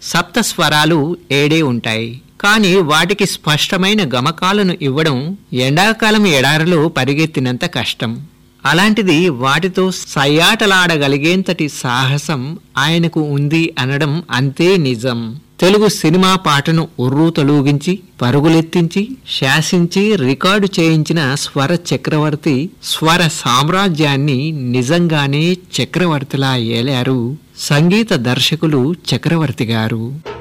సప్త స్వరాలు ఏడే ఉంటాయి కానీ వాటికి స్పష్టమైన గమకాలను ఇవ్వడం ఎండాకాలం ఎడారిలో పరిగెత్తినంత కష్టం అలాంటిది వాటితో సయ్యాటలాడగలిగేంతటి సాహసం ఆయనకు ఉంది అనడం అంతే నిజం తెలుగు సినిమా పాటను ఉర్రూ తలూగించి పరుగులెత్తించి శాసించి రికార్డు చేయించిన స్వర చక్రవర్తి స్వర సామ్రాజ్యాన్ని నిజంగానే చక్రవర్తిలా ఏలారు సంగీత దర్శకులు చక్రవర్తి గారు